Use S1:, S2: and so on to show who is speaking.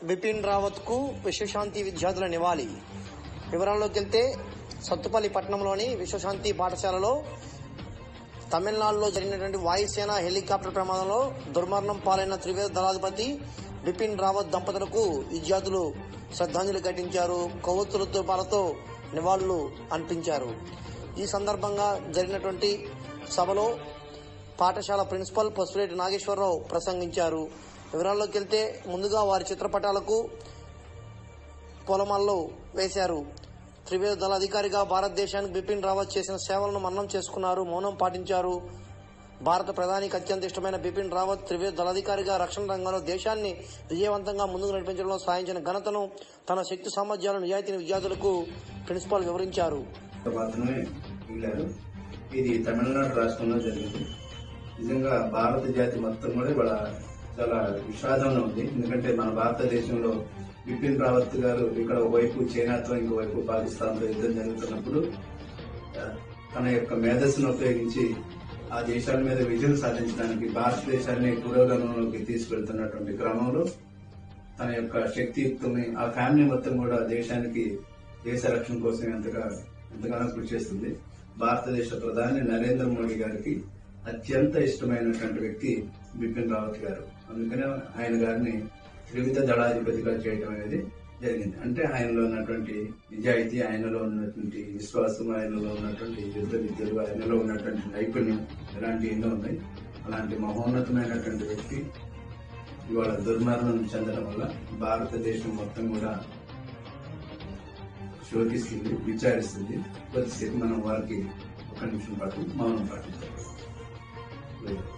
S1: బిపిన్ రావత్ కు విశ్వశాంతి విద్యార్థుల నివాళి వివరాల్లోకి వెళ్తే సత్తుపల్లి పట్టణంలోని విశ్వశాంతి పాఠశాలలో తమిళనాడులో జరిగినటువంటి వాయుసేన హెలికాప్టర్ ప్రమాదంలో దుర్మరణం పాలైన త్రివేద దళాధిపతి బిపిన్ రావత్ దంపతులకు విద్యార్థులు శ్రద్ధాంజలి ఘటించారు కొవ్వొత్తులతో పాలతో నివాళులు అర్పించారు ఈ సందర్భంగా జరిగినటువంటి సభలో పాఠశాల ప్రిన్సిపల్ పసుపులేటి నాగేశ్వరరావు ప్రసంగించారు వివరాల్లోకి వెళ్తే ముందుగా వారి చిత్రపటాలకు పొలమాల్లో వేశారు త్రివేద దళ అధికారిగా భారతదేశానికి బిపిన్ రావత్ చేసిన సేవలను మన్నం చేసుకున్నారు మౌనం పాటించారు భారత ప్రధానికి అత్యంత ఇష్టమైన బిపిన్ రావత్ త్రివేద దళాధికారిగా రక్షణ రంగంలో దేశాన్ని విజయవంతంగా ముందుకు నడిపించడంలో సాధించిన ఘనతను తన శక్తి సామర్థ్యాలను నిజాయితీని విద్యార్థులకు ప్రిన్సిపాల్ వివరించారు
S2: మాత్రమే మిగిలారు ఇది తమిళనాడు రాష్ట్రంలో జరిగింది నిజంగా భారత జాతి మొత్తం కూడా ఇవాళ చాలా విషాదంలో ఉంది ఎందుకంటే మన భారతదేశంలో బిపిన్ రావత్ గారు ఇక్కడ ఒకవైపు చైనాతో ఇంకోవైపు పాకిస్తాన్తో యుద్ధం జరుగుతున్నప్పుడు ఆ, తన యొక్క మేధస్సును ఉపయోగించి ఆ దేశాల మీద విజయం సాధించడానికి భారతదేశాన్ని పురోగమనంలోకి తీసుకెళ్తున్నటువంటి క్రమంలో తన యొక్క శక్తియుక్తని ఆ ఫ్యామిలీ మొత్తం కూడా దేశానికి దేశ రక్షణ కోసం ఎంతగా ఎంతగానో కృషి చేస్తుంది భారతదేశ ప్రధాని నరేంద్ర మోడీ గారికి అత్యంత ఇష్టమైనటువంటి వ్యక్తి బిపిన్ రావత్ గారు అందుకనే ఆయన గారిని త్రివిధ దళాధిపతిగా చేయడం అనేది జరిగింది అంటే ఆయనలో ఉన్నటువంటి నిజాయితీ ఆయనలో ఉన్నటువంటి విశ్వాసం ఆయనలో ఉన్నటువంటి యుద్ధ విద్యలు ఆయనలో ఉన్నటువంటి నైపుణ్యం ఇలాంటి ఎన్నో ఉన్నాయి అలాంటి మహోన్నతమైనటువంటి వ్యక్తి ఇవాళ దుర్మరణం చెందడం వల్ల భారతదేశం మొత్తం కూడా శోకిస్తుంది విచారిస్తుంది కొద్దిసేపు మనం వారికి ఒక నిమిషం పాటు మౌనం పాటించాలి